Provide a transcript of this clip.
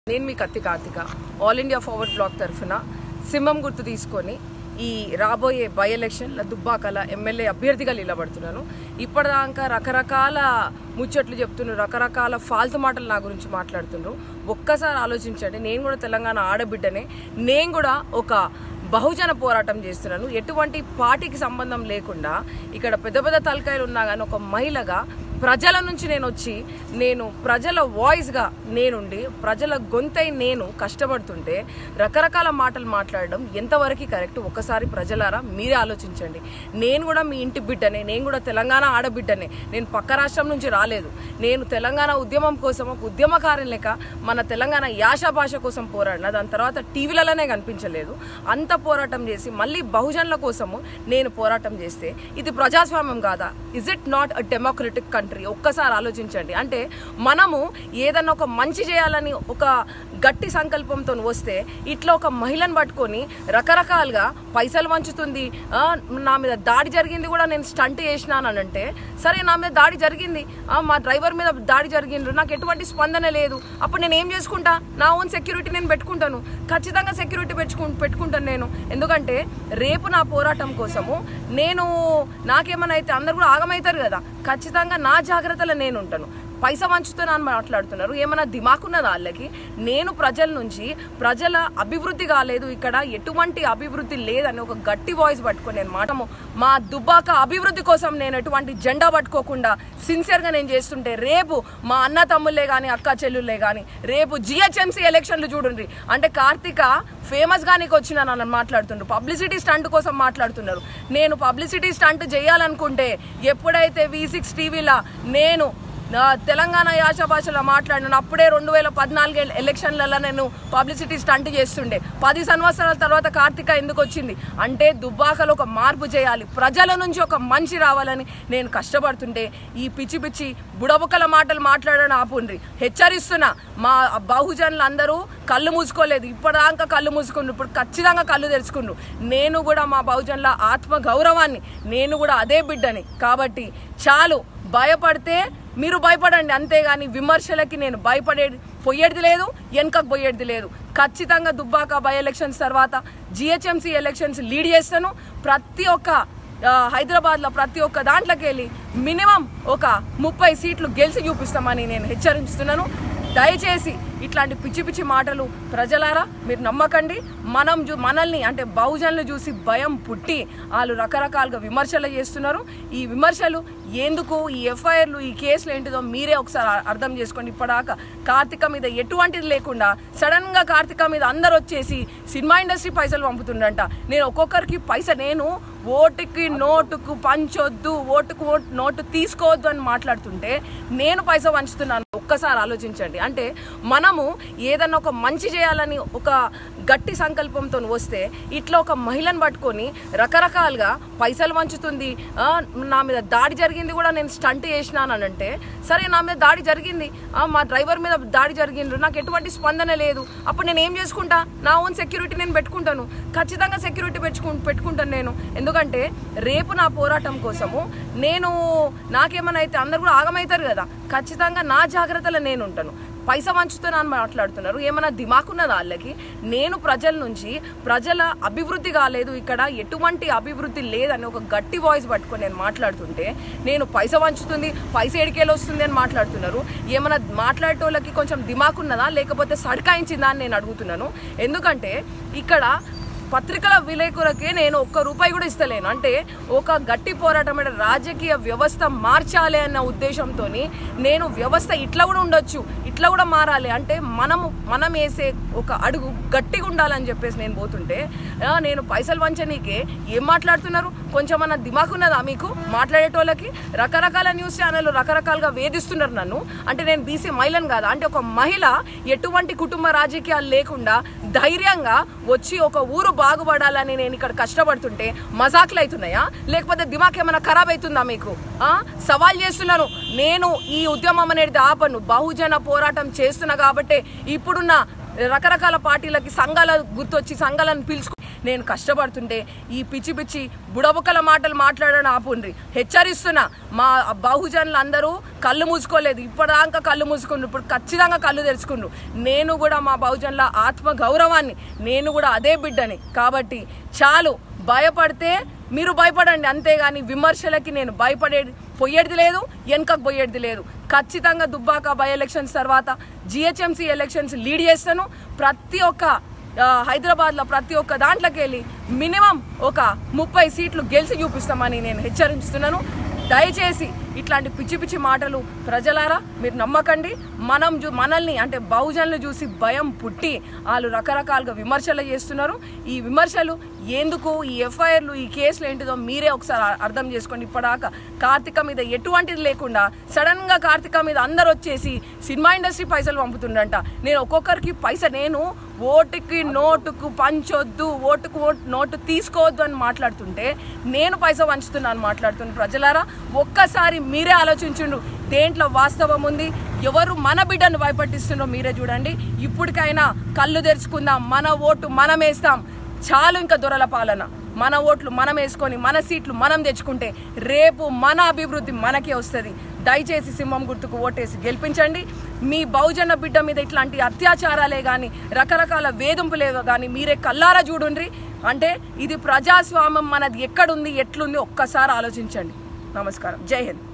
నేను మీ కత్తి కార్తిక ఆల్ ఇండియా ఫార్వర్డ్ బ్లాక్ తరఫున సింహం గుర్తు తీసుకొని ఈ రాబోయే బై ఎలక్షన్ల దుబ్బాకల ఎమ్మెల్యే అభ్యర్థిగా నిలబడుతున్నాను ఇప్పటిదాకా రకరకాల ముచ్చట్లు చెప్తున్నారు రకరకాల ఫాల్తు మాటలు నా గురించి మాట్లాడుతున్నారు ఒక్కసారి ఆలోచించండి నేను కూడా తెలంగాణ ఆడబిడ్డనే నేను కూడా ఒక బహుజన పోరాటం చేస్తున్నాను ఎటువంటి పార్టీకి సంబంధం లేకుండా ఇక్కడ పెద్ద పెద్ద తలకాయలు ఉన్నా కానీ ఒక మహిళగా ప్రజల నుంచి నేను వచ్చి నేను ప్రజల వాయిస్గా నేనుండి ప్రజల గొంతై నేను కష్టపడుతుంటే రకరకాల మాటలు మాట్లాడడం ఎంతవరకు కరెక్ట్ ఒక్కసారి ప్రజలారా మీరే ఆలోచించండి నేను కూడా మీ ఇంటి బిడ్డనే నేను కూడా తెలంగాణ ఆడబిడ్డనే నేను పక్క రాష్ట్రం నుంచి రాలేదు నేను తెలంగాణ ఉద్యమం కోసం ఒక ఉద్యమకారం లెక్క మన తెలంగాణ యాస భాష కోసం పోరాడిన దాని తర్వాత టీవీలలోనే కనిపించలేదు అంత పోరాటం చేసి మళ్ళీ బహుజనుల కోసము నేను పోరాటం చేస్తే ఇది ప్రజాస్వామ్యం కాదా is it not a democratic country ఒక్కసారి ఆలోచించండి అంటే మనము ఏదన్నా ఒక మంచి చేయాలని ఒక గట్టి సంకల్పంతో వస్తే ఇట్లా ఒక మహిళను పట్టుకొని రకరకాలుగా పైసలు వంచుతుంది ఆ, నా మీద దాడి జరిగింది కూడా నేను స్టంట్ చేసినానంటే సరే నా మీద దాడి జరిగింది ఆ, మా డ్రైవర్ మీద దాడి జరిగిండ్రు నాకు ఎటువంటి స్పందన లేదు అప్పుడు నేను ఏం చేసుకుంటా నా ఓన్ సెక్యూరిటీ నేను పెట్టుకుంటాను ఖచ్చితంగా సెక్యూరిటీ పెట్టుకు పెట్టుకుంటాను నేను ఎందుకంటే రేపు నా పోరాటం కోసము నేను నాకేమైనా అయితే అందరు కూడా ఆగమవుతారు కదా ఖచ్చితంగా నా జాగ్రత్తలో నేను ఉంటాను పైసా వంచుతున్నా అని మాట్లాడుతున్నారు ఏమైనా దిమాకున్నదా వాళ్ళకి నేను ప్రజల నుంచి ప్రజల అభివృద్ధి కాలేదు ఇక్కడ ఎటువంటి అభివృద్ధి లేదని ఒక గట్టి వాయిస్ పట్టుకొని నేను మాటము మా దుబ్బాక అభివృద్ధి కోసం నేను ఎటువంటి జెండా పట్టుకోకుండా సిన్సియర్గా నేను చేస్తుంటే రేపు మా అన్న తమ్ముళ్ళే కానీ అక్క చెల్లుళ్ళే కానీ రేపు జిహెచ్ఎంసీ ఎలక్షన్లు చూడండి అంటే కార్తీక ఫేమస్ గానికి వచ్చిన నన్ను మాట్లాడుతుండ్రు పబ్లిసిటీ స్టంట్ కోసం మాట్లాడుతున్నారు నేను పబ్లిసిటీ స్టంట్ చేయాలనుకుంటే ఎప్పుడైతే వి సిక్స్ టీవీలా నేను నా తెలంగాణ యాస భాషలో మాట్లాడినాను అప్పుడే రెండు వేల పద్నాలుగు ఎలక్షన్లలో నేను పబ్లిసిటీ స్టంట్ చేస్తుండే పది సంవత్సరాల తర్వాత కార్తీక ఎందుకు వచ్చింది అంటే దుబ్బాకలో ఒక మార్పు చేయాలి ప్రజల నుంచి ఒక మంచి రావాలని నేను కష్టపడుతుంటే ఈ పిచ్చి పిచ్చి బుడబుక్కల మాటలు మాట్లాడడం ఆపుండ్రి హెచ్చరిస్తున్నా మా బహుజనులు అందరూ కళ్ళు మూసుకోలేదు ఇప్పటిదాకా కళ్ళు మూసుకుండ్రు ఇప్పుడు ఖచ్చితంగా కళ్ళు తెరుచుకుండ్రు నేను కూడా మా బహుజనుల ఆత్మ గౌరవాన్ని నేను కూడా అదే బిడ్డని కాబట్టి చాలు భయపడితే మీరు భయపడండి అంతేగాని విమర్శలకి నేను భయపడేది పోయేది లేదు వెనకకు పోయేది లేదు ఖచ్చితంగా దుబ్బాక బై ఎలక్షన్స్ తర్వాత జిహెచ్ఎంసీ ఎలక్షన్స్ లీడ్ చేస్తాను ప్రతి ఒక్క ఆ, హైదరాబాద్లో ప్రతి ఒక్క దాంట్లోకి వెళ్ళి మినిమం ఒక ముప్పై సీట్లు గెలిచి చూపిస్తామని నేను హెచ్చరిస్తున్నాను దయచేసి ఇట్లాంటి పిచ్చి పిచ్చి మాటలు ప్రజలారా మీరు నమ్మకండి మనం చూ మనల్ని అంటే బహుజనులు చూసి భయం పుట్టి వాళ్ళు రకరకాలుగా విమర్శలు చేస్తున్నారు ఈ విమర్శలు ఎందుకు ఈ ఎఫ్ఐఆర్లు ఈ కేసులు ఏంటిదో మీరే ఒకసారి అ- అర్థం చేసుకోండి ఇప్పటిదాకా కార్తిక మీద ఎటువంటిది లేకుండా సడన్ గా కార్తిక మీద అందరు వచ్చేసి సినిమా ఇండస్ట్రీ పైసలు పంపుతుండంట నేను ఒక్కొక్కరికి పైస నేను ఓటుకి నోటుకు పంచొద్దు ఓటుకు ఓటు నోటు తీసుకోవద్దు అని మాట్లాడుతుంటే నేను పైస పంచుతున్నాను ఒక్కసారి ఆలోచించండి అంటే మనము ఏదన్నా ఒక మంచి చేయాలని ఒక గట్టి సంకల్పంతో వస్తే ఇట్లా ఒక మహిళను పట్టుకొని రకరకాలుగా పైసలు వంచుతుంది ఆ, నా మీద దాడి జరిగింది కూడా నేను స్టంట్ చేసినానంటే సరే నా మీద దాడి జరిగింది ఆ, మా డ్రైవర్ మీద దాడి జరిగిండ్రు నాకు ఎటువంటి స్పందన లేదు అప్పుడు నేను ఏం చేసుకుంటా నా ఓన్ సెక్యూరిటీ నేను పెట్టుకుంటాను ఖచ్చితంగా సెక్యూరిటీ పెట్టుకు పెట్టుకుంటాను నేను ఎందుకంటే రేపు నా పోరాటం కోసము నేను నాకేమైనా అయితే అందరు కూడా ఆగమవుతారు కదా ఖచ్చితంగా నా జాగ్రత్తలో నేను ఉంటాను పైసా వంచుతున్నా అని మాట్లాడుతున్నారు ఏమైనా దిమాకున్నదా వాళ్ళకి నేను ప్రజల నుంచి ప్రజల అభివృద్ధి కాలేదు ఇక్కడ ఎటువంటి అభివృద్ధి లేదని ఒక గట్టి వాయిస్ పట్టుకొని నేను మాట్లాడుతుంటే నేను పైసా వంచుతుంది పైసా ఎడికేలు వస్తుంది అని మాట్లాడుతున్నారు ఏమైనా మాట్లాడేటోళ్ళకి కొంచెం దిమాకున్నదా లేకపోతే సడకాయించిందా అని నేను అడుగుతున్నాను ఎందుకంటే ఇక్కడ పత్రికల విలేకరులకే నేను ఒక్క రూపాయి కూడా ఇస్తలేను అంటే ఒక గట్టి పోరాటం అంటే రాజకీయ వ్యవస్థ మార్చాలి అన్న ఉద్దేశంతో నేను వ్యవస్థ ఇట్లా కూడా ఉండొచ్చు ఇట్లా కూడా మారాలి అంటే మనము మనం వేసే ఒక అడుగు గట్టిగా ఉండాలని చెప్పేసి నేను పోతుంటే ఆ, నేను పైసలు వంచనీకే ఏం మాట్లాడుతున్నారు కొంచెం అన్న దిమాకు ఉన్నదా మీకు మాట్లాడేటోళ్ళకి రకరకాల న్యూస్ ఛానల్ రకరకాలుగా వేధిస్తున్నారు నన్ను అంటే నేను బీసీ మహిళను కాదా అంటే ఒక మహిళ ఎటువంటి కుటుంబ రాజకీయాలు లేకుండా ధైర్యంగా వచ్చి ఒక ఊరు బాగుపడాలని నేను ఇక్కడ కష్టపడుతుంటే మజాకులు అవుతున్నాయా లేకపోతే దిమాక్ ఏమైనా ఖరాబ్ అవుతుందా మీకు ఆ సవాల్ చేస్తున్నాను నేను ఈ ఉద్యమం అనేది ఆపను బహుజన పోరాటం చేస్తున్నా కాబట్టి ఇప్పుడున్న రకరకాల పార్టీలకి సంఘాల గుర్తొచ్చి సంఘాలను పిలుచుకు నేను కష్టపడుతుంటే ఈ పిచ్చి పిచ్చి బుడబుక్కల మాటలు మాట్లాడడం ఆపుండ్రి హెచ్చరిస్తున్నా మా బహుజనులు అందరూ కళ్ళు మూసుకోలేదు ఇప్పటిదాకా కళ్ళు మూసుకుండ్రు ఇప్పుడు ఖచ్చితంగా కళ్ళు తెరుచుకుండ్రు నేను కూడా మా బహుజనుల ఆత్మ గౌరవాన్ని నేను కూడా అదే బిడ్డని కాబట్టి చాలు భయపడితే మీరు భయపడండి అంతేగాని విమర్శలకి నేను భయపడేది పోయేది లేదు వెనకకు పోయేది లేదు ఖచ్చితంగా దుబ్బాక బై ఎలక్షన్స్ తర్వాత జిహెచ్ఎంసీ ఎలక్షన్స్ లీడ్ చేస్తాను ప్రతి ఒక్క ఆ, హైదరాబాద్లో ప్రతి ఒక్క దాంట్లోకి వెళ్ళి మినిమం ఒక ముప్పై సీట్లు గెలిచి చూపిస్తామని నేను హెచ్చరిస్తున్నాను దయచేసి ఇట్లాంటి పిచ్చి పిచ్చి మాటలు ప్రజలారా మీరు నమ్మకండి మనం చూ మనల్ని అంటే బహుజనులు చూసి భయం పుట్టి వాళ్ళు రకరకాలుగా విమర్శలు చేస్తున్నారు ఈ విమర్శలు ఎందుకు ఈ ఎఫ్ఐఆర్లు ఈ కేసులు ఏంటిదో మీరే ఒకసారి అ- అర్థం చేసుకోండి ఇప్పటిదాకా కార్తిక మీద ఎటువంటిది లేకుండా సడన్ గా కార్తిక మీద అందరు వచ్చేసి సినిమా ఇండస్ట్రీ పైసలు పంపుతుండంట నేను ఒక్కొక్కరికి పైస నేను ఓటుకి నోటుకు పంచొద్దు ఓటుకు ఓటు నోటు తీసుకోవద్దు అని మాట్లాడుతుంటే నేను పైస పంచుతున్నాను మాట్లాడుతున్న ప్రజలారా ఒక్కసారి మీరే ఆలోచించుండు దేంట్లో వాస్తవం ఉంది ఎవరు మన బిడ్డను భయపట్టిస్తున్నారో మీరే చూడండి ఇప్పటికైనా కళ్ళు తెరుచుకుందాం మన ఓటు మనం వేస్తాం చాలు ఇంకా దొరల పాలన మన ఓట్లు మనం వేసుకొని మన సీట్లు మనం తెచ్చుకుంటే రేపు మన అభివృద్ధి మనకే వస్తుంది దయచేసి సింహం గుర్తుకు ఓటేసి గెలిపించండి మీ బహుజన బిడ్డ మీద ఇట్లాంటి అత్యాచారాలే కానీ రకరకాల వేధింపులే కానీ మీరే కల్లారా చూడుండ్రి అంటే ఇది ప్రజాస్వామ్యం మనది ఎక్కడుంది ఎట్లుంది ఒక్కసారి ఆలోచించండి నమస్కారం జై హింద్